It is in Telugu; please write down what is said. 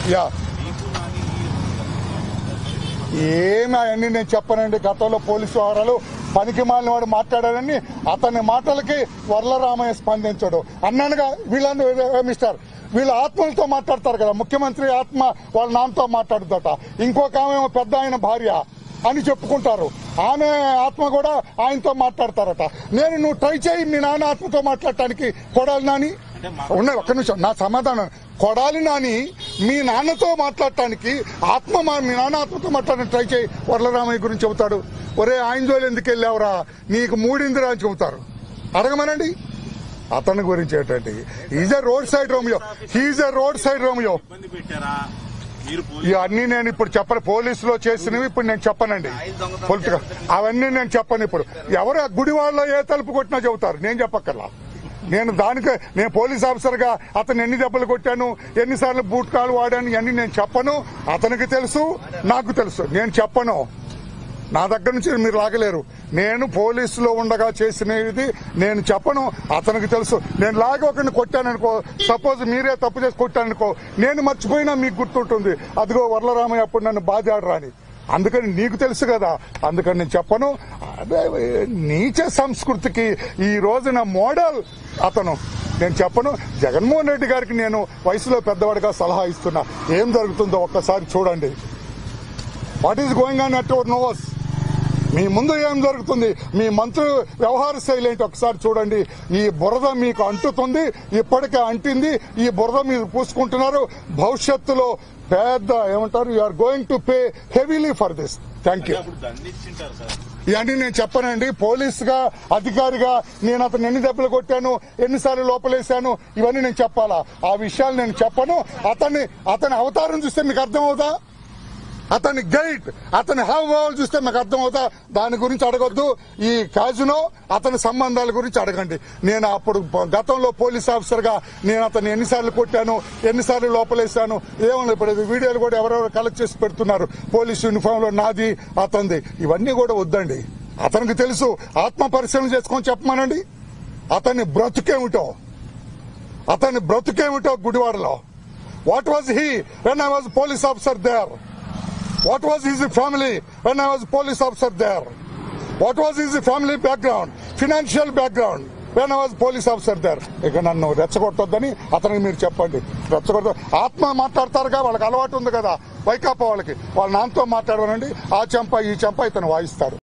యా ఏమి అవన్నీ నేను చెప్పనండి గతంలో పోలీసు వ్యవహారాలు పనికి మాలిన వాడు మాట్లాడారని అతని మాటలకి వర్లరామయ్య స్పందించాడు అన్నానుగా వీళ్ళందరూ మిస్టర్ వీళ్ళు ఆత్మలతో మాట్లాడతారు కదా ముఖ్యమంత్రి ఆత్మ వాళ్ళ నాన్నతో మాట్లాడుదట ఇంకొక ఆమె ఏమో పెద్ద ఆయన భార్య అని చెప్పుకుంటారు ఆమె ఆత్మ కూడా ఆయనతో మాట్లాడతారట నేను నువ్వు ట్రై చేయి మీ నాన్న ఆత్మతో మాట్లాడటానికి కొడాలి నాని ఉన్నాయి ఒక్క నిమిషం నా సమాధానం కొడాలి నాని మీ నాన్నతో మాట్లాడటానికి ఆత్మ మా మీ నాన్న ఆత్మతో మాట్లాడడానికి ట్రై చేయి వరలరామయ్య గురించి చెబుతాడు ఒరే ఆయన జోలు ఎందుకు వెళ్ళావురా నీకు మూడిందిరా అని చెబుతారు అడగమనండి అతని గురించి ఏంటంటే is a roadside Romeo he's a roadside Romeo ఇబ్బంది పెట్టారా మీరు ఇవన్నీ నేను ఇప్పుడు చెప్పను పోలీసులో చేసినవి ఇప్పుడు నేను చెప్పనండి పొలిటికల్ అవన్నీ నేను చెప్పను ఇప్పుడు ఎవరు ఆ గుడి వాళ్ళలో ఏ తలుపు కొట్టినా చెబుతారు నేను చెప్పక్కర్లా నేను దానికి నేను పోలీస్ ఆఫీసర్ గా అతను ఎన్ని దెబ్బలు కొట్టాను ఎన్నిసార్లు బూట్ కాలు వాడాను ఇవన్నీ నేను చెప్పను అతనికి తెలుసు నాకు తెలుసు నేను చెప్పను నా దగ్గర నుంచి మీరు లాగలేరు నేను పోలీసులో ఉండగా చేసినది నేను చెప్పను అతనికి తెలుసు నేను లాగి ఒకరిని కొట్టాననుకో సపోజ్ మీరే తప్పు చేసి కొట్టాననుకో నేను మర్చిపోయినా మీకు గుర్తుంటుంది అదిగో వరలరామయ్య అప్పుడు నన్ను బాధాడరా అని అందుకని నీకు తెలుసు కదా అందుకని నేను చెప్పను అదే నీచ సంస్కృతికి ఈ రోజున మోడల్ అతను నేను చెప్పను జగన్మోహన్ రెడ్డి గారికి నేను వయసులో పెద్దవాడిగా సలహా ఇస్తున్నా ఏం జరుగుతుందో ఒక్కసారి చూడండి what is going on at your nose మీ ముందు ఏం జరుగుతుంది మీ మంత్రి వ్యవహార శైలి ఏంటి ఒకసారి చూడండి ఈ బురద మీకు అంటుతుంది ఇప్పటికే అంటింది ఈ బురద మీరు పూసుకుంటున్నారు భవిష్యత్తులో పెద్ద ఏమంటారు you are going to pay heavily for this thank you అప్పుడు దండించింటారు సార్ ఇవన్నీ నేను చెప్పనండి పోలీస్ గా అధికారిగా నేను అతను ఎన్ని దెబ్బలు కొట్టాను ఎన్నిసార్లు లోపలేశాను ఇవన్నీ నేను చెప్పాలా ఆ విషయాలు నేను చెప్పను అతన్ని అతని అవతారం చూస్తే మీకు అర్థమవుతా అతని గైడ్ అతని హావభావాలు చూస్తే మీకు అర్థమవుతా దాని గురించి అడగొద్దు ఈ కాజునో అతని సంబంధాల గురించి అడగండి నేను అప్పుడు గతంలో పోలీస్ ఆఫీసర్ గా నేను అతన్ని ఎన్నిసార్లు కొట్టాను ఎన్నిసార్లు లోపలేశాను ఏమన్నా ఇప్పుడు ఇది వీడియోలు కూడా ఎవరెవరు కలెక్ట్ చేసి పెడుతున్నారు పోలీస్ యూనిఫామ్ లో నాది అతనిది ఇవన్నీ కూడా వద్దండి అతనికి తెలుసు ఆత్మ పరిశీలన చేసుకొని చెప్పమనండి అతని బ్రతుకేమిటో అతని బ్రతుకేమిటో గుడివాడలో what was he when I was police officer there What was his family when I was police officer there? What was his family background, financial background when I was police officer there? ఇక నన్ను రెచ్చగొట్టొద్దని అతనికి మీరు చెప్పండి రెచ్చగొట్ట ఆత్మ మాట్లాడతారుగా వాళ్ళకి అలవాటు ఉంది కదా వైకాపా వాళ్ళకి వాళ్ళ నాన్నతో మాట్లాడమనండి ఆ చెంప ఈ చెంప ఇతను వాయిస్తాడు